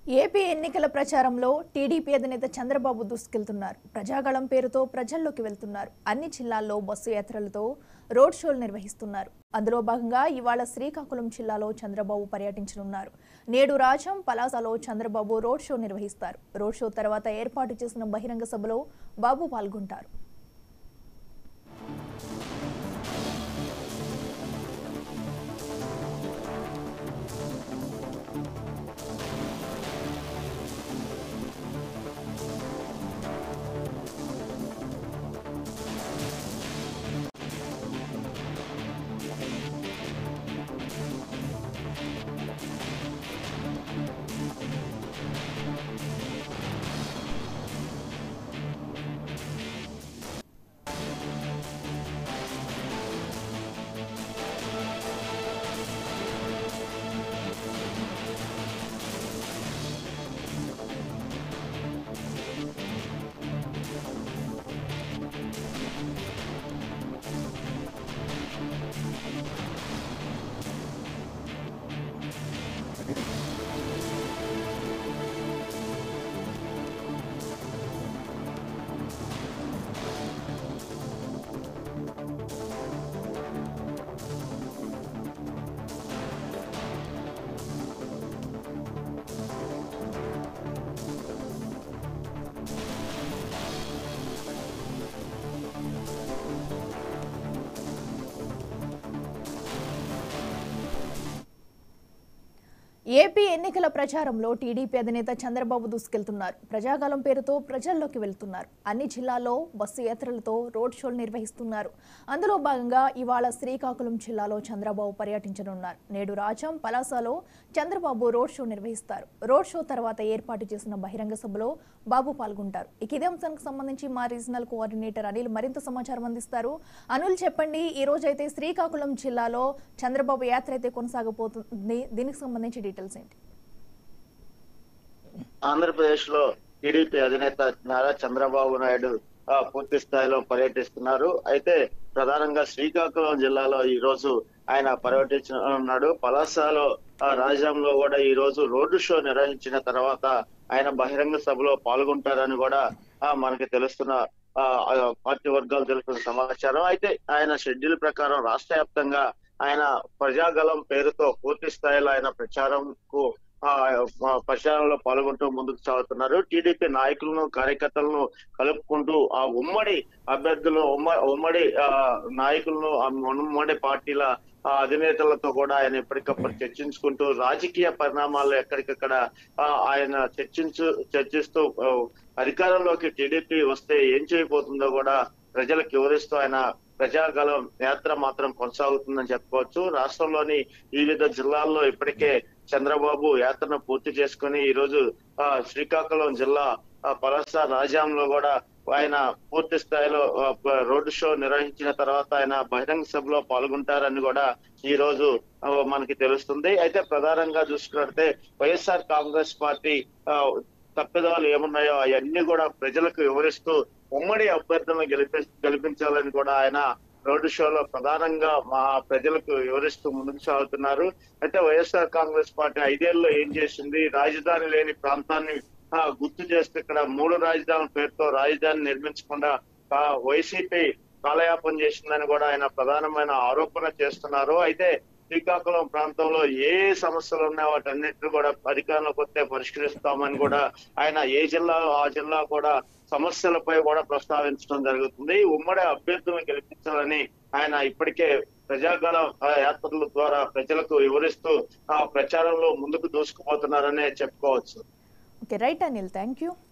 AP ఎన్నికల ప్రచారంలో TDP అధినేత చంద్రబాబు దూసుకెళ్తున్నారు ప్రజాగళం పేరుతో ప్రజల్లోకి వెళ్తున్నారు అన్ని జిల్లాల్లో బస్సు యాత్రలతో రోడ్ షోలు నిర్వహిస్తున్నారు అందులో భాగంగా ఇవాళ శ్రీకాకుళం జిల్లాలో చంద్రబాబు పర్యటించనున్నారు నేడు రాజం పలాసలో చంద్రబాబు రోడ్ షో నిర్వహిస్తారు రోడ్ షో తర్వాత ఏర్పాటు చేసిన బహిరంగ సభలో బాబు పాల్గొంటారు ఏపీ ఎన్నికల ప్రచారంలో టీడీపీ అధినేత చంద్రబాబు దూసుకెళ్తున్నారు ప్రజాగాలం పేరుతో ప్రజల్లోకి వెళ్తున్నారు అన్ని జిల్లాల్లో బస్సు యాత్రలతో రోడ్ షోలు నిర్వహిస్తున్నారు అందులో భాగంగా ఇవాళ శ్రీకాకుళం జిల్లాలో చంద్రబాబు పర్యటించనున్నారు నేడు రాజం పలాసలో చంద్రబాబు రోడ్ షో నిర్వహిస్తారు రోడ్ షో తర్వాత ఏర్పాటు చేసిన బహిరంగ సభలో బాబు పాల్గొంటారు ఇక ఇదే అంశానికి సంబంధించి మా రీజనల్ కోఆర్డినేటర్ అనిల్ మరింత సమాచారం అందిస్తారు అనిల్ చెప్పండి ఈ రోజు అయితే శ్రీకాకుళం జిల్లాలో చంద్రబాబు యాత్ర అయితే కొనసాగబోతుంది దీనికి సంబంధించి డీటెయిల్స్ ఏంటి ఆంధ్రప్రదేశ్ లో టీడీపీ అధినేత నారా చంద్రబాబు నాయుడు ఆ, పూర్తి స్థాయిలో పర్యటిస్తున్నారు అయితే ప్రధానంగా శ్రీకాకుళం జిల్లాలో ఈ రోజు ఆయన పర్యటించనున్నాడు పలాసలో ఆ, రాజధానిలో కూడా ఈ రోజు రోడ్డు షో నిర్వహించిన తర్వాత ఆయన బహిరంగ సభలో పాల్గొంటారని కూడా ఆ, మనకి తెలుస్తున్న ఆ, ఆ, పార్టీ వర్గాలు తెలుస్తున్న సమాచారం అయితే ఆయన షెడ్యూల్ ప్రకారం రాష్ట్ర వ్యాప్తంగా ఆయన ప్రజాగలం పేరుతో పూర్తి స్థాయిలో ఆయన ప్రచారంకు ఆ ఆ, ప్రచారంలో పాల్గొంటూ ముందుకు సాగుతున్నారు టీడీపీ నాయకులను కార్యకర్తలను కలుపుకుంటూ ఆ ఉమ్మడి అభ్యర్థులను ఉమ్మ ఉమ్మడి ఆ, నాయకులను ఆ ఉమ్మడి పార్టీల ఆ, అధినేతలతో కూడా ఆయన ఎప్పటికప్పుడు చర్చించుకుంటూ రాజకీయ పరిణామాలు ఎక్కడికక్కడ ఆ, ఆయన చర్చించు చర్చిస్తూ ఆ, అధికారంలోకి టీడీపీ వస్తే ఏం చేయబోతుందో కూడా ప్రజలకు వివరిస్తూ ఆయన ప్రజాగలం యాత్ర మాత్రం కొనసాగుతుందని చెప్పుకోవచ్చు రాష్ట్రంలోని వివిధ జిల్లాల్లో ఇప్పటికే చంద్రబాబు యాత్రను పూర్తి చేసుకుని ఈ రోజు ఆ, శ్రీకాకుళం జిల్లా ఆ, పలాస రాజాంలో కూడా ఆయన పూర్తి స్థాయిలో ఆ, ప- రోడ్డు షో నిర్వహించిన తర్వాత ఆయన బహిరంగ సభలో పాల్గొంటారని కూడా ఈ రోజు ఆ, మనకి తెలుస్తుంది అయితే ప్రధానంగా చూసుకుంటే వైఎస్ఆర్ కాంగ్రెస్ పార్టీ ఆ, తప్పిదాలు ఏమున్నాయో అవన్నీ కూడా ప్రజలకు వివరిస్తూ ఉమ్మడి అభ్యర్థులను గెలిపి గెలిపించాలని కూడా ఆయన రోడ్డు షోలో ప్రధానంగా మా ప్రజలకు వివరిస్తూ ముందుకు సాగుతున్నారు అయితే వైఎస్ఆర్ కాంగ్రెస్ పార్టీ ఐదేళ్లలో ఏం చేసింది రాజధాని లేని ప్రాంతాన్ని ఆ, గుర్తు చేస్తూ ఇక్కడ మూడు రాజధానుల పేరుతో రాజధాని నిర్మించకుండా ఆ, వైసీపీ కాలయాపన చేసిందని కూడా ఆయన ప్రధానమైన ఆరోపణ చేస్తున్నారు అయితే శ్రీకాకుళం ప్రాంతంలో ఏ సమస్యలు ఉన్నాయో వాటన్నిటిని కూడా అధికారంలోకి వస్తే పరిష్కరిస్తామని కూడా ఆయన ఏ జిల్లా ఆ జిల్లా కూడా సమస్యలపై కూడా ప్రస్తావించడం జరుగుతుంది ఉమ్మడి అభ్యర్థులను గెలిపించాలని ఆయన ఇప్పటికే ప్రజాగణ ఆ, యాత్రల ద్వారా ప్రజలకు వివరిస్తూ ఆ ప్రచారంలో ముందుకు దూసుకుపోతున్నారనే చెప్పుకోవచ్చు okay right Anil thank you